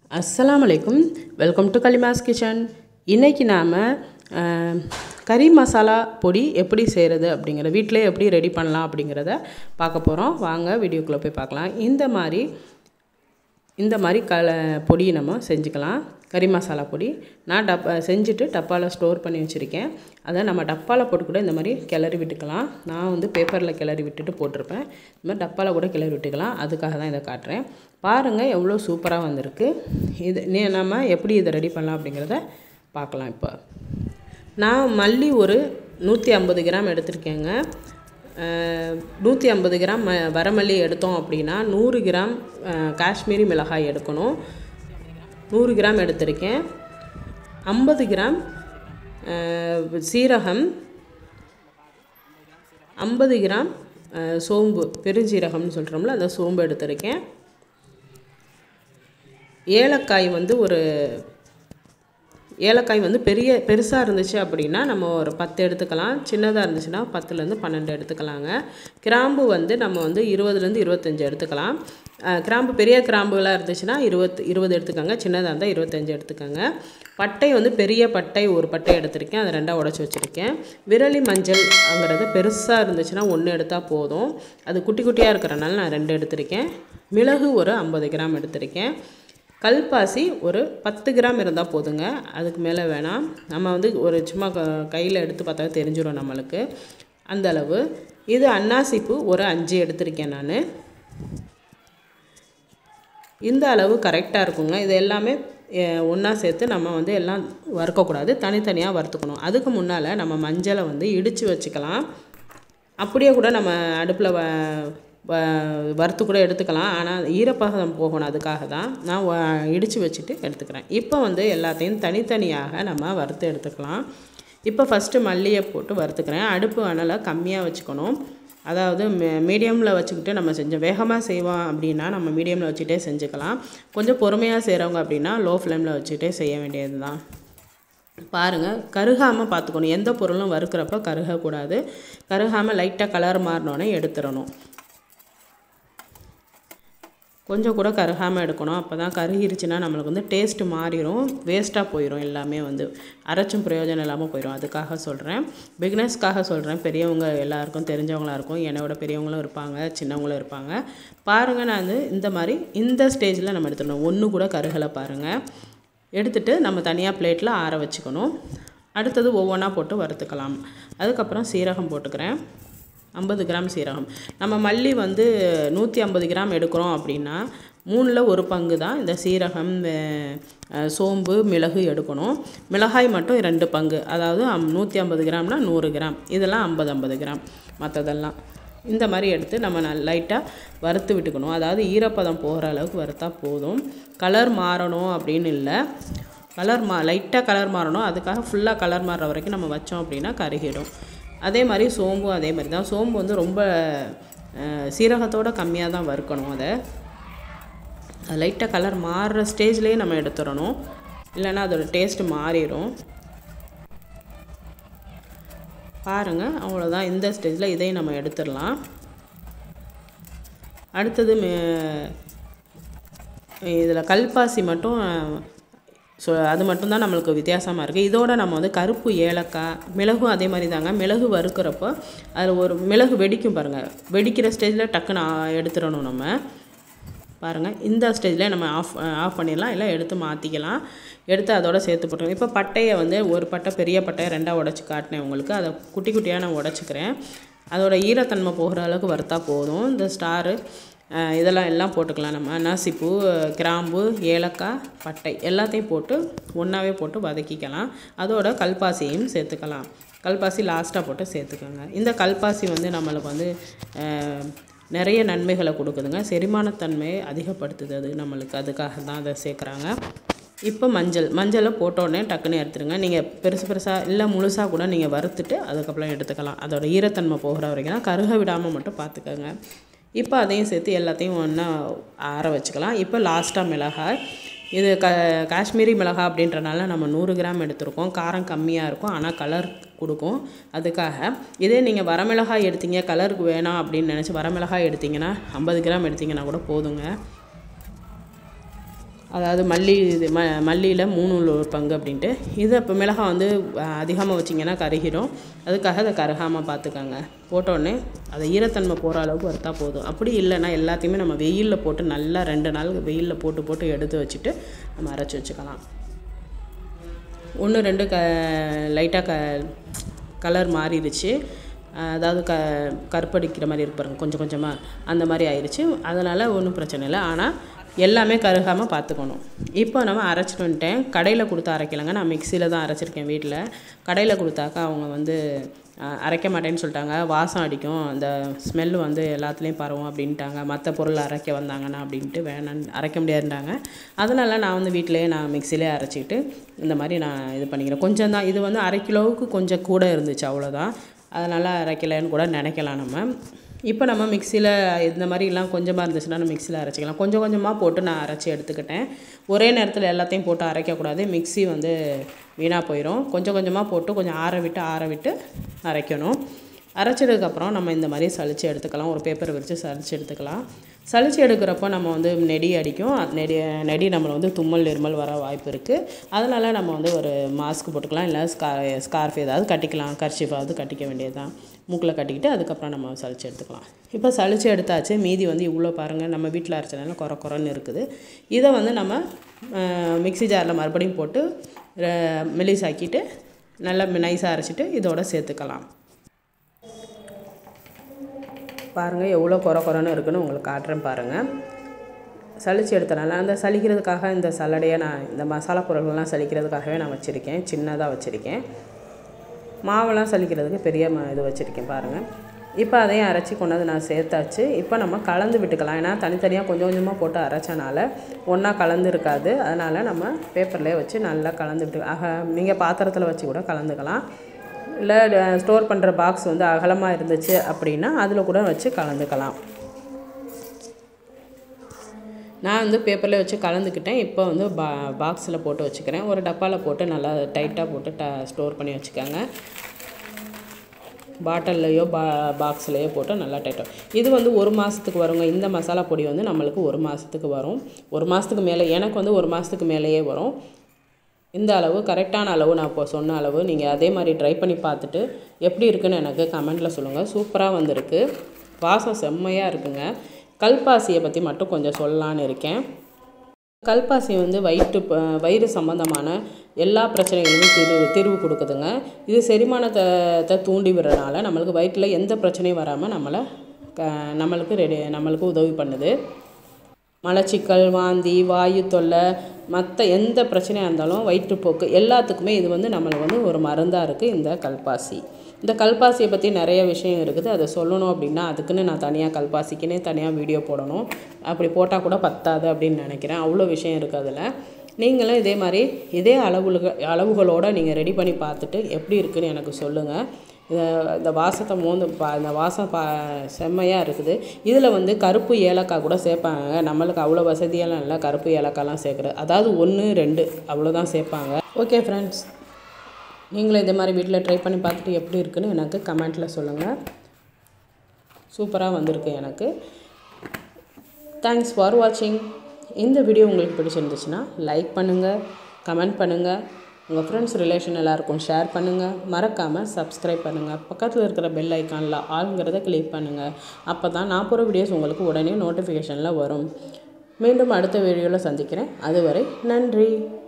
அஸ்ஸலாமு அலைக்கும் welcome to கலிமாஸ் kitchen இன்றைக்கி நாம் கறி மசாலா பொடி எப்படி செய்கிறது அப்படிங்கிற வீட்டிலே எப்படி ரெடி பண்ணலாம் அப்படிங்கிறத பார்க்க போகிறோம் வாங்க வீடியோக்குள்ளே போய் பார்க்கலாம் இந்த மாதிரி இந்த மாதிரி கல பொடி நம்ம செஞ்சுக்கலாம் கறி மசாலா பொடி நான் டப்பா செஞ்சுட்டு டப்பாவில் ஸ்டோர் பண்ணி வச்சுருக்கேன் அதை நம்ம டப்பாவில் போட்டு கூட இந்த மாதிரி கிளறி விட்டுக்கலாம் நான் வந்து பேப்பரில் கிளறி விட்டுட்டு போட்டிருப்பேன் இந்த மாதிரி டப்பாவில் கூட கிளறி விட்டுக்கலாம் அதுக்காக தான் இதை காட்டுறேன் பாருங்கள் எவ்வளோ சூப்பராக வந்திருக்கு இது நீ நம்ம எப்படி இதை ரெடி பண்ணலாம் அப்படிங்கிறத பார்க்கலாம் இப்போ நான் மல்லி ஒரு நூற்றி ஐம்பது கிராம் எடுத்திருக்கேங்க நூற்றி ஐம்பது கிராம் ம வரமல்லி எடுத்தோம் அப்படின்னா நூறு கிராம் அஹ், காஷ்மீரி மிளகாய் எடுக்கணும் நூறு கிராம் எடுத்திருக்கேன் ஐம்பது கிராம் அஹ், சீரகம் ஐம்பது கிராம் அஹ், சோம்பு பெருஞ்சீரகம்னு சொல்கிறோம்ல அந்த சோம்பு எடுத்திருக்கேன் ஏலக்காய் வந்து ஒரு ஏலக்காய் வந்து பெரிய பெருசாக இருந்துச்சு அப்படின்னா நம்ம ஒரு பத்து எடுத்துக்கலாம் சின்னதாக இருந்துச்சுன்னா பத்துலேருந்து பன்னெண்டு எடுத்துக்கலாங்க கிராம்பு வந்து நம்ம வந்து இருபதுலேருந்து இருபத்தஞ்சி எடுத்துக்கலாம் அஹ் கிராம்பு பெரிய கிராம்புகளாக இருந்துச்சுன்னா இருபத்து இருபது எடுத்துக்கோங்க சின்னதாக இருந்தால் இருபத்தஞ்சி எடுத்துக்கோங்க பட்டை வந்து பெரிய பட்டை ஒரு பட்டை எடுத்திருக்கேன் அதை ரெண்டாக உடச்சி வச்சுருக்கேன் விரலி மஞ்சள்ங்கிறது பெருசாக இருந்துச்சுன்னா ஒன்று எடுத்தால் போதும் அது குட்டி குட்டியாக இருக்கிறனால நான் ரெண்டு எடுத்திருக்கேன் மிளகு ஒரு ஐம்பது கிராம் எடுத்திருக்கேன் கல்பாசி ஒரு பத்து கிராம் இருந்தால் போதுங்க அதுக்கு மேலே வேணாம் நம்ம வந்து ஒரு சும்மா கையில் எடுத்து பார்த்தா தெரிஞ்சிடும் நம்மளுக்கு அந்த அளவு இது அன்னாசிப்பூ ஒரு அஞ்சு எடுத்திருக்கேன் நான் இந்த அளவு கரெக்டாக இருக்குங்க இது எல்லாமே ஒன்றா சேர்த்து நம்ம வந்து எல்லாம் வறுக்கக்கூடாது தனித்தனியாக வறுத்துக்கணும் அதுக்கு முன்னால் நம்ம மஞ்சளை வந்து இடித்து வச்சுக்கலாம் அப்படியே கூட நம்ம அடுப்பில் வ வ- வறுத்து கூட எடுத்துக்கலாம் ஆனால் ஈரப்பதம் போகணும் அதுக்காக தான் நான் வ- இடித்து வச்சுட்டு எடுத்துக்கிறேன் இப்போ வந்து எல்லாத்தையும் தனித்தனியாக நம்ம வறுத்து எடுத்துக்கலாம் இப்போ ஃபஸ்ட்டு மல்லியை போட்டு வறுத்துக்கிறேன் அடுப்பு அனலை கம்மியாக வச்சுக்கணும் அதாவது மீடியமில் வச்சுக்கிட்டு நம்ம செஞ்சோம் வேகமாக செய்வோம் அப்படின்னா நம்ம மீடியமில் வச்சுட்டே செஞ்சுக்கலாம் கொஞ்சம் பொறுமையாக செய்கிறவங்க அப்படின்னா லோ ஃப்ளேமில் வச்சுட்டே செய்ய வேண்டியது தான் பாருங்கள் கருகாமல் பார்த்துக்கணும் எந்த பொருளும் வறுக்கிறப்ப கருகக்கூடாது கருகாமல் லைட்டாக கலர் மாறினோடனே எடுத்துடணும் கொஞ்சம் கூட கருகாமல் எடுக்கணும் அப்போ தான் கருகிருச்சுன்னா நம்மளுக்கு வந்து டேஸ்ட்டு மாறிடும் வேஸ்ட்டாக போயிடும் எல்லாமே வந்து அரைச்சும் பிரயோஜனம் இல்லாமல் போயிடும் அதுக்காக சொல்கிறேன் பிக்னஸ்க்காக சொல்கிறேன் பெரியவங்க எல்லாருக்கும் தெரிஞ்சவங்களா இருக்கும் என்னோட பெரியவங்களும் இருப்பாங்க சின்னவங்களும் இருப்பாங்க பாருங்கள் நான் வந்து இந்த மாதிரி இந்த ஸ்டேஜில் நம்ம எடுத்துடணும் ஒன்று கூட கருகலை பாருங்கள் எடுத்துட்டு நம்ம தனியாக பிளேட்டில் ஆற வச்சுக்கணும் அடுத்தது ஒவ்வொன்றா போட்டு வறுத்துக்கலாம் அதுக்கப்புறம் சீரகம் போட்டுக்கிறேன் ஐம்பது கிராம் சீரகம் நம்ம மல்லி வந்து நூற்றி ஐம்பது கிராம் எடுக்கிறோம் அப்படின்னா மூணில் ஒரு பங்கு தான் இந்த சீரகம் வே- அஹ் சோம்பு மிளகு எடுக்கணும் மிளகாய் மட்டும் ரெண்டு பங்கு அதாவது நூற்றி ஐம்பது கிராம்னா நூறு கிராம் இதெல்லாம் ஐம்பது ஐம்பது கிராம் மற்றதெல்லாம் இந்த மாதிரி எடுத்து நம்ம நல் லைட்டாக வறுத்து விட்டுக்கணும் அதாவது ஈரப்பதம் போகிற அளவுக்கு வறுத்தா போதும் கலர் மாறணும் அப்படின்னு இல்லை கலர் மா லைட்டாக கலர் மாறணும் அதுக்காக ஃபுல்லாக கலர் மாறுற வரைக்கும் நம்ம வச்சோம் அப்படின்னா கருகிடும் அதே மாதிரி சோம்பும் அதே மாதிரி தான் சோம்பு வந்து ரொம்ப அஹ், சீரகத்தோட கம்மியாக தான் வறுக்கணும் அதை லைட்டாக கலர் மாறுற ஸ்டேஜ்லேயே நம்ம எடுத்துடணும் இல்லைன்னா அதோட டேஸ்ட் மாறிடும் பாருங்கள் அவ்வளோதான் இந்த ஸ்டேஜில் இதையும் நம்ம எடுத்துடலாம் அடுத்தது இதில் கல்பாசி மட்டும் ஸோ அது மட்டும்தான் நம்மளுக்கு வித்தியாசமாக இருக்குது இதோட நம்ம வந்து கருப்பு ஏலக்காய் மிளகும் அதே மாதிரி தாங்க மிளகு வறுக்கிறப்போ அதில் ஒரு மிளகு வெடிக்கும் பாருங்கள் வெடிக்கிற ஸ்டேஜில் டக்குன்னு ஆ- எடுத்துடணும் நம்ம பாருங்கள் இந்த ஸ்டேஜில் நம்ம ஆஃப் ஆஃப் பண்ணிடலாம் இல்லை எடுத்து மாற்றிக்கலாம் எடுத்து அதோட சேர்த்து போட்டுருவோம் இப்போ பட்டையை வந்து ஒரு பட்டை பெரிய பட்டையை ரெண்டாக உடச்சி காட்டினேன் உங்களுக்கு அதை குட்டி குட்டியாக நான் உடச்சிக்கிறேன் அதோட ஈரத்தன்மை போகிற அளவுக்கு வறுத்தா போதும் இந்த ஸ்டாரு அஹ், இதெல்லாம் எல்லாம் போட்டுக்கலாம் நம்ம அன்னாசிப்பூ கிராம்பு ஏலக்காய் பட்டை எல்லாத்தையும் போட்டு ஒன்றாவே போட்டு வதக்கிக்கலாம் அதோட கல்பாசியையும் சேர்த்துக்கலாம் கல்பாசி லாஸ்ட்டாக போட்டு சேர்த்துக்கோங்க இந்த கல்பாசி வந்து நம்மளுக்கு வந்து அஹ், நிறைய நன்மைகளை கொடுக்குதுங்க செரிமானத்தன்மையை அதிகப்படுத்துது அது நம்மளுக்கு அதுக்காக தான் அதை சேர்க்குறாங்க இப்போ மஞ்சள் மஞ்சளை போட்டோடனே டக்குன்னு எடுத்துருங்க நீங்கள் பெருசு பெருசாக இல்லை முழுசாக கூட நீங்கள் வறுத்துட்டு அதுக்கப்புறம் எடுத்துக்கலாம் அதோட ஈரத்தன்மை போகிற வரைக்கும் தான் கருக விடாமல் மட்டும் பார்த்துக்கோங்க இப்போ அதையும் சேர்த்து எல்லாத்தையும் ஒன்றா ஆற வச்சுக்கலாம் இப்போ லாஸ்ட்டாக மிளகாய் இது க காஷ்மீரி மிளகாய் அப்படின்றனால நம்ம நூறு கிராம் எடுத்திருக்கோம் காரம் கம்மியாக இருக்கும் ஆனால் கலர் கொடுக்கும் அதுக்காக இதே நீங்கள் வரமிளகாய் எடுத்தீங்க கலருக்கு வேணாம் அப்படின்னு நினச்சி வரமிளகாய் எடுத்தீங்கன்னா ஐம்பது கிராம் எடுத்தீங்கன்னா கூட போதுங்க அதாவது மல்லி இது ம மல்லியில் மூணுல ஒரு பங்கு அப்படின்ட்டு இது இப்போ மிளகாய் வந்து அதிகமாக வச்சிங்கன்னா கருகிடும் அதுக்காக அதை கருகாமல் பார்த்துக்கோங்க போட்டோடனே அதை ஈரத்தன்மை போகிற அளவுக்கு வறுத்தா போதும் அப்படி இல்லைன்னா எல்லாத்தையுமே நம்ம வெயிலில் போட்டு நல்லா ரெண்டு நாள் வெயிலில் போட்டு போட்டு எடுத்து வச்சுட்டு நம்ம அரைச்சி வச்சுக்கலாம் ஒன்று ரெண்டு க லைட்டாக க கலர் மாறிடுச்சு அதாவது க கருப்படிக்கிற மாதிரி இருக்கு பாருங்க கொஞ்சம் கொஞ்சமாக அந்த மாதிரி ஆயிடுச்சு அதனால் ஒன்றும் பிரச்சனை இல்லை ஆனால் எல்லாமே கருகாமல் பார்த்துக்கணும் இப்போ நம்ம அரைச்சிட்டு வந்துட்டேன் கடையில் கொடுத்து அரைக்கலைங்க நான் மிக்சியில் தான் அரைச்சிருக்கேன் வீட்டில் கடையில் கொடுத்தாக்கா அவங்க வந்து அஹ், அரைக்க மாட்டேன்னு சொல்லிட்டாங்க வாசம் அடிக்கும் அந்த ஸ்மெல் வந்து எல்லாத்துலேயும் பரவும் அப்படின்ட்டாங்க மற்ற பொருள் அரைக்க வந்தாங்கன்னா அப்படின்ட்டு வேணான்னு அரைக்க முடியாதுன்றாங்க அதனால் நான் வந்து வீட்டிலேயே நான் மிக்சிலே அரைச்சிட்டு இந்த மாதிரி நான் இது பண்ணிக்கிறேன் கொஞ்சம் தான் இது வந்து அரை கிலோவுக்கு கொஞ்சம் கூட இருந்துச்சு அவ்வளோதான் அதனால் அரைக்கலைன்னு கூட நினைக்கலாம் நம்ம இப்போ நம்ம மிக்சியில் இந்த மாதிரிலாம் கொஞ்சமாக இருந்துச்சுன்னா நம்ம மிக்சியில் அரைச்சிக்கலாம் கொஞ்சம் கொஞ்சமாக போட்டு நான் அரைச்சி எடுத்துக்கிட்டேன் ஒரே நேரத்தில் எல்லாத்தையும் போட்டு அரைக்கக்கூடாது மிக்ஸி வந்து வீணாக போயிடும் கொஞ்சம் கொஞ்சமாக போட்டு கொஞ்சம் ஆற விட்டு ஆற விட்டு அரைக்கணும் அரைச்சதுக்கப்புறம் நம்ம இந்த மாதிரி சலிச்சு எடுத்துக்கலாம் ஒரு பேப்பர் விரித்து சலிச்சு எடுத்துக்கலாம் சலிச்சு எடுக்கிறப்போ நம்ம வந்து நெடி அடிக்கும் நெடி நெடி நம்மளை வந்து தும்மல் இருமல் வர வாய்ப்பு இருக்குது அதனால் நம்ம வந்து ஒரு மாஸ்க் போட்டுக்கலாம் இல்லை ஸ்கா ஸ்கார்ஃப் ஏதாவது கட்டிக்கலாம் கர்ச்சிஃபாவது கட்டிக்க வேண்டியதுதான் மூக்கில் கட்டிக்கிட்டு அதுக்கப்புறம் நம்ம சலிச்சு எடுத்துக்கலாம் இப்போ சலிச்சு எடுத்தாச்சு மீதி வந்து இவ்வளோ பாருங்கள் நம்ம வீட்டில் அரைச்சனால குறை குறைன்னு இருக்குது இதை வந்து நம்ம மிக்ஸி ஜாரில் மறுபடியும் போட்டு மெலிசாக்கிட்டு நல்லா நைஸாக அரைச்சிட்டு இதோட சேர்த்துக்கலாம் பாருங்கள் எவ்வளோ குறை குறைன்னு இருக்குன்னு உங்களுக்கு காட்டுறேன் பாருங்கள் சலிச்சு எடுத்தனால அந்த சலிக்கிறதுக்காக இந்த சல்லடையை நான் இந்த மசாலா பொருள்கள்லாம் சலிக்கிறதுக்காகவே நான் வச்சுருக்கேன் சின்னதாக வச்சுருக்கேன் மாவெல்லாம் சலிக்கிறதுக்கு பெரிய ம இது வச்சுருக்கேன் பாருங்கள் இப்போ அதையும் அரைச்சி கொண்டாந்து நான் சேர்த்தாச்சு இப்போ நம்ம கலந்து விட்டுக்கலாம் ஏன்னா தனித்தனியாக கொஞ்சம் கொஞ்சமாக போட்டு அரைச்சனால ஒன்றா கலந்து இருக்காது அதனால் நம்ம பேப்பர்லேயே வச்சு நல்லா கலந்து விட்டு ஆக நீங்கள் பாத்திரத்தில் வச்சு கூட கலந்துக்கலாம் இல்லை ஸ்டோர் பண்ணுற பாக்ஸ் வந்து அகலமாக இருந்துச்சு அப்படின்னா அதில் கூட வச்சு கலந்துக்கலாம் நான் வந்து பேப்பரில் வச்சு கலந்துக்கிட்டேன் இப்போ வந்து பா பாக்ஸில் போட்டு வச்சுக்கிறேன் ஒரு டப்பாவில் போட்டு நல்லா டைட்டாக போட்டு ட ஸ்டோர் பண்ணி வச்சுக்கோங்க பாட்டில்லையோ பா பாக்ஸ்லேயோ போட்டு நல்லா டைட்டாக இது வந்து ஒரு மாதத்துக்கு வருங்க இந்த மசாலா பொடி வந்து நம்மளுக்கு ஒரு மாதத்துக்கு வரும் ஒரு மாதத்துக்கு மேலே எனக்கு வந்து ஒரு மாதத்துக்கு மேலேயே வரும் இந்த அளவு கரெக்டான அளவு நான் இப்போ சொன்ன அளவு நீங்கள் அதே மாதிரி ட்ரை பண்ணி பார்த்துட்டு எப்படி இருக்குன்னு எனக்கு கமெண்ட்டில் சொல்லுங்கள் சூப்பராக வந்திருக்கு வாசம் செம்மையாக இருக்குங்க கல்பாசியை பற்றி மட்டும் கொஞ்சம் சொல்லலான்னு இருக்கேன் கல்பாசி வந்து வயிற்று ப- வயிறு சம்பந்தமான எல்லா பிரச்சனைகளுக்கும் தீர்வு தீர்வு கொடுக்குதுங்க இது செரிமானத்தை த- தூண்டி விடுறதுனால நம்மளுக்கு வயிற்றில் எந்த பிரச்சனையும் வராமல் நம்மளை க நம்மளுக்கு ரெடி நம்மளுக்கு உதவி பண்ணுது மலச்சிக்கல் வாந்தி வாயு தொல்லை மற்ற எந்த பிரச்சனையாக இருந்தாலும் வயிற்றுப்போக்கு எல்லாத்துக்குமே இது வந்து நம்மளுக்கு வந்து ஒரு மருந்தாக இருக்குது இந்த கல்பாசி இந்த கல்பாசியை பற்றி நிறைய விஷயம் இருக்குது அதை சொல்லணும் அப்படின்னா அதுக்குன்னு நான் தனியாக கல்பாசிக்குன்னே தனியாக வீடியோ போடணும் அப்படி போட்டால் கூட பத்தாது அப்படின்னு நினைக்கிறேன் அவ்வளோ விஷயம் இருக்குது அதில் நீங்களும் இதே மாதிரி இதே அளவுக அளவுகளோடு நீங்கள் ரெடி பண்ணி பார்த்துட்டு எப்படி இருக்குன்னு எனக்கு சொல்லுங்கள் இத- இந்த வாசத்தை மோந்து பா இந்த வாசம் பா செம்மையாக இருக்குது இதில் வந்து கருப்பு ஏலக்காய் கூட சேர்ப்பாங்க நம்மளுக்கு அவ்வளோ வசதியெல்லாம் இல்லை கருப்பு ஏலக்காய்லாம் சேர்க்குறது அதாவது ஒன்று ரெண்டு அவ்வளோதான் சேர்ப்பாங்க ஓகே ஃப்ரெண்ட்ஸ் நீங்களும் இதே மாதிரி வீட்டில் ட்ரை பண்ணி பார்த்துட்டு எப்படி இருக்குன்னு எனக்கு கமெண்ட்டில் சொல்லுங்கள் சூப்பராக வந்திருக்கு எனக்கு தேங்க்ஸ் ஃபார் வாட்சிங் இந்த வீடியோ உங்களுக்கு பிடிச்சிருந்துச்சுன்னா லைக் பண்ணுங்கள் கமெண்ட் பண்ணுங்கள் உங்கள் ஃப்ரெண்ட்ஸ் ரிலேஷன் எல்லாருக்கும் ஷேர் பண்ணுங்கள் மறக்காமல் சப்ஸ்கிரைப் பண்ணுங்கள் பக்கத்தில் இருக்கிற பெல் ஐக்கானில் ஆளுங்கிறத கிளிக் பண்ணுங்கள் அப்போ தான் நான் போகிற வீடியோஸ் உங்களுக்கு உடனே நோட்டிஃபிகேஷனில் வரும் மீண்டும் அடுத்த வீடியோவில் சந்திக்கிறேன் அதுவரை நன்றி